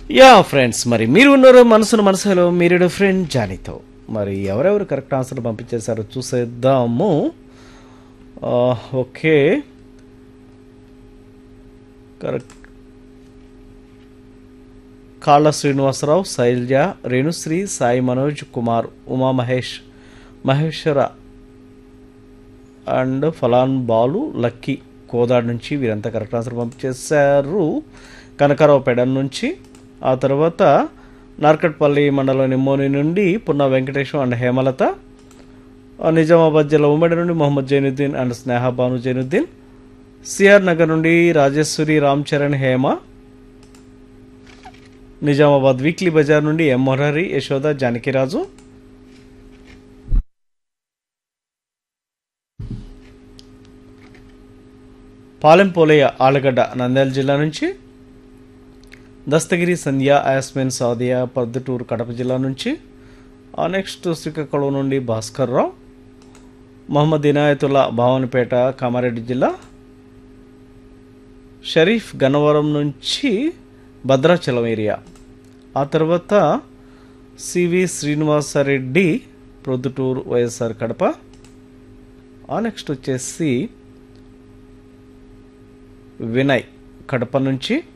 yeah friends మరి మీరు ఉన్నారు మనసును మనసులో మీరు ఫ్రెండ్ జానీతో మరి ఎవరెవరు కరెక్ట్ ఆన్సర్ పంపించేశారో చూసేద్దాము ఆ, ఓకే కరెక్ట్ కాళ్ళ శ్రీనివాసరావు శైలజ రేణుశ్రీ సాయి మనోజ్ కుమార్ ఉమా మహేష్ మహేశ్వర అండ్ ఫలాన్ బాలు లక్కీ కోదాడ్ నుంచి వీరంతా కరెక్ట్ ఆన్సర్ పంపించేశారు కనకారావు పెడన్ నుంచి ఆ తర్వాత నార్కట్పల్లి మండలం నిమ్మోని నుండి పున్న వెంకటేశం అండ్ హేమలత ఆ, నిజామాబాద్ జిల్లా ఉమ్మడి నుండి మొహమ్మద్ జైనుద్దీన్ అండ్ స్నేహ భాను జైనుద్దీన్ సిఆర్ నగర్ నుండి రాజేశ్వరి రామ్ చరణ్ హేమ నిజామాబాద్ వీక్లీ బజార్ నుండి ఎం మురహరి యశోద జానకిరాజు పాలెం పోలయ్య ఆలగడ్డ నంద్యాల జిల్లా నుంచి దస్తగిరి సంధ్య యాస్మిన్ సాదియా పర్దుటూరు కడప జిల్లా నుంచి ఆ నెక్స్ట్ శ్రీకాకుళం నుండి భాస్కర్ రావు మహమ్మద్ ఇనాయతుల్లా భావనపేట కామారెడ్డి జిల్లా షరీఫ్ గన్నవరం నుంచి భద్రాచలం ఏరియా ఆ తర్వాత సివి శ్రీనివాసరెడ్డి ప్రొద్దుటూరు వైఎస్ఆర్ కడప ఆ నెక్స్ట్ వచ్చేసి వినయ్ కడప నుంచి